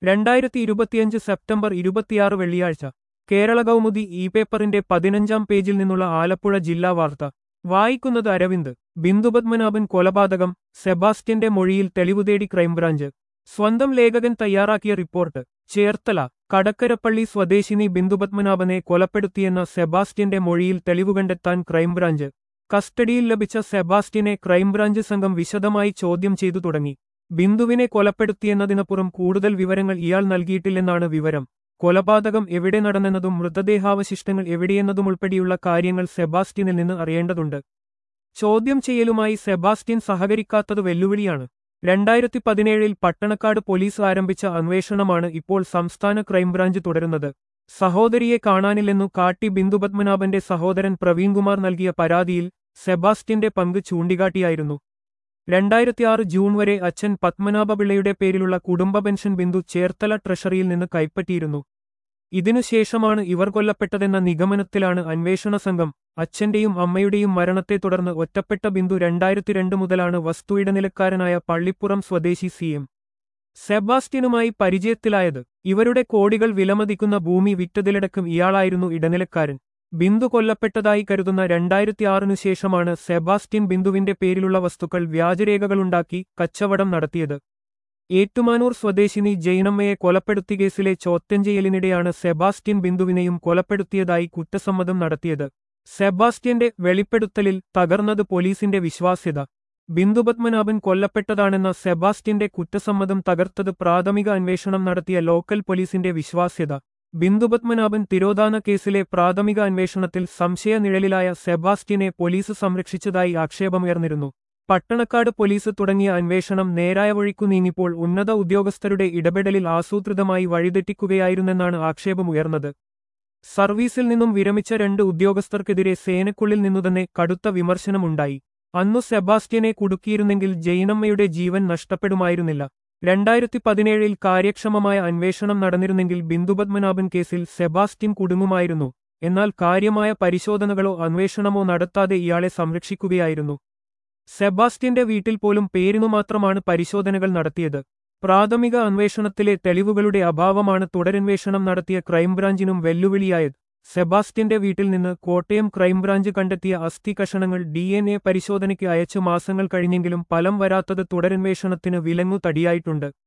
രണ്ടായിരത്തി ഇരുപത്തിയഞ്ച് സെപ്റ്റംബർ ഇരുപത്തിയാറ് വെള്ളിയാഴ്ച കേരള കൗമുദി ഇ പേപ്പറിന്റെ പതിനഞ്ചാം പേജിൽ നിന്നുള്ള ആലപ്പുഴ ജില്ലാ വാർത്ത വായിക്കുന്നത് അരവിന്ദ് ബിന്ദുപത്മനാഭൻ കൊലപാതകം സെബാസ്റ്റ്യന്റെ മൊഴിയിൽ തെളിവുതേടി ക്രൈംബ്രാഞ്ച് സ്വന്തം ലേഖകൻ തയ്യാറാക്കിയ റിപ്പോർട്ട് ചേർത്തല കടക്കരപ്പള്ളി സ്വദേശിനി ബിന്ദുപത്മനാഭനെ കൊലപ്പെടുത്തിയെന്ന സെബാസ്റ്റ്യന്റെ മൊഴിയിൽ തെളിവ് കണ്ടെത്താൻ ക്രൈംബ്രാഞ്ച് കസ്റ്റഡിയിൽ ലഭിച്ച സെബാസ്റ്റ്യനെ ക്രൈംബ്രാഞ്ച് സംഘം വിശദമായി ചോദ്യം ചെയ്തു തുടങ്ങി ബിന്ദുവിനെ കൊലപ്പെടുത്തിയെന്നതിനപ്പുറം കൂടുതൽ വിവരങ്ങൾ ഇയാൾ നൽകിയിട്ടില്ലെന്നാണ് വിവരം കൊലപാതകം എവിടെ നടന്നെന്നതും മൃതദേഹാവശിഷ്ടങ്ങൾ എവിടെയെന്നതുമുൾപ്പെടെയുള്ള കാര്യങ്ങൾ സെബാസ്റ്റ്യനിൽ നിന്ന് അറിയേണ്ടതുണ്ട് ചോദ്യം ചെയ്യലുമായി സെബാസ്റ്റ്യൻ സഹകരിക്കാത്തത് വെല്ലുവിളിയാണ് രണ്ടായിരത്തി പതിനേഴിൽ പട്ടണക്കാട് പോലീസ് ആരംഭിച്ച അന്വേഷണമാണ് ഇപ്പോൾ സംസ്ഥാന ക്രൈംബ്രാഞ്ച് തുടരുന്നത് സഹോദരിയെ കാണാനില്ലെന്നു കാട്ടി ബിന്ദുപത്മനാഭന്റെ സഹോദരൻ പ്രവീൺകുമാർ നൽകിയ പരാതിയിൽ സെബാസ്റ്റ്യന്റെ പങ്ക് ചൂണ്ടിക്കാട്ടിയായിരുന്നു രണ്ടായിരത്തിയാറ് ജൂൺ വരെ അച്ഛൻ പത്മനാഭപിള്ളയുടെ പേരിലുള്ള കുടുംബ പെൻഷൻ ബിന്ദു ചേർത്തല ട്രഷറിയിൽ നിന്ന് കൈപ്പറ്റിയിരുന്നു ഇതിനുശേഷമാണ് ഇവർ കൊല്ലപ്പെട്ടതെന്ന നിഗമനത്തിലാണ് അന്വേഷണ സംഘം അച്ഛന്റെയും അമ്മയുടെയും മരണത്തെ തുടർന്ന് ഒറ്റപ്പെട്ട ബിന്ദു രണ്ടായിരത്തി രണ്ട് മുതലാണ് വസ്തുയിടനിലക്കാരനായ പള്ളിപ്പുറം സ്വദേശി സി എം സെബാസ്റ്റ്യനുമായി പരിചയത്തിലായത് ഇവരുടെ കോടികൾ വിലമതിക്കുന്ന ഭൂമി വിറ്റതിലടക്കം ഇയാളായിരുന്നു ഇടനിലക്കാരൻ ബിന്ദു കൊല്ലപ്പെട്ടതായി കരുതുന്ന രണ്ടായിരത്തിയാറിനു ശേഷമാണ് സെബാസ്റ്റ്യൻ ബിന്ദുവിന്റെ പേരിലുള്ള വസ്തുക്കൾ വ്യാജരേഖകളുണ്ടാക്കി കച്ചവടം നടത്തിയത് ഏറ്റുമാനൂർ സ്വദേശിനി ജൈനമ്മയെ കൊലപ്പെടുത്തിയ കേസിലെ ചോദ്യം ചെയ്യലിനിടെയാണ് സെബാസ്റ്റ്യൻ ബിന്ദുവിനെയും കൊലപ്പെടുത്തിയതായി കുറ്റസമ്മതം നടത്തിയത് സെബാസ്റ്റ്യന്റെ വെളിപ്പെടുത്തലിൽ തകർന്നത് പോലീസിന്റെ വിശ്വാസ്യത ബിന്ദുപത്മനാഭൻ കൊല്ലപ്പെട്ടതാണെന്ന സെബാസ്റ്റ്യന്റെ കുറ്റസമ്മതം തകർത്തത് പ്രാഥമിക അന്വേഷണം നടത്തിയ ലോക്കൽ പോലീസിന്റെ വിശ്വാസ്യത ബിന്ദുപത്മനാഭൻ തിരോധാന കേസിലെ പ്രാഥമിക അന്വേഷണത്തിൽ സംശയനിഴലിലായ സെബാസ്റ്റ്യനെ പോലീസ് സംരക്ഷിച്ചതായി ആക്ഷേപമുയർന്നിരുന്നു പട്ടണക്കാട് പോലീസ് തുടങ്ങിയ അന്വേഷണം നേരായ വഴിക്കു നീങ്ങിപ്പോൾ ഉന്നത ഉദ്യോഗസ്ഥരുടെ ഇടപെടലിൽ ആസൂത്രിതമായി വഴിതെറ്റിക്കുകയായിരുന്നെന്നാണ് ആക്ഷേപമുയർന്നത് സർവീസിൽ നിന്നും വിരമിച്ച രണ്ട് ഉദ്യോഗസ്ഥർക്കെതിരെ സേനക്കുള്ളിൽ നിന്നുതന്നെ കടുത്ത വിമർശനമുണ്ടായി അന്നു സെബാസ്റ്റ്യനെ കുടുക്കിയിരുന്നെങ്കിൽ ജൈനമ്മയുടെ ജീവൻ നഷ്ടപ്പെടുമായിരുന്നില്ല രണ്ടായിരത്തി പതിനേഴിൽ കാര്യക്ഷമമായ അന്വേഷണം നടന്നിരുന്നെങ്കിൽ ബിന്ദുപത്മനാഭൻ കേസിൽ സെബാസ്റ്റ്യൻ കുടുങ്ങുമായിരുന്നു എന്നാൽ കാര്യമായ പരിശോധനകളോ അന്വേഷണമോ നടത്താതെ ഇയാളെ സംരക്ഷിക്കുകയായിരുന്നു സെബാസ്റ്റ്യന്റെ വീട്ടിൽ പോലും പേരിനു മാത്രമാണ് പരിശോധനകൾ നടത്തിയത് പ്രാഥമിക അന്വേഷണത്തിലെ തെളിവുകളുടെ അഭാവമാണ് തുടരന്വേഷണം നടത്തിയ ക്രൈംബ്രാഞ്ചിനും വെല്ലുവിളിയായത് സെബാസ്റ്റ്യന്റെ വീട്ടിൽ നിന്ന് കോട്ടയം ക്രൈംബ്രാഞ്ച് കണ്ടെത്തിയ അസ്ഥി കഷണങ്ങൾ ഡി എൻ എ പരിശോധനയ്ക്ക് അയച്ചു മാസങ്ങൾ കഴിഞ്ഞെങ്കിലും ഫലം വരാത്തത് തുടരന്വേഷണത്തിന് വിലങ്ങു തടിയായിട്ടുണ്ട്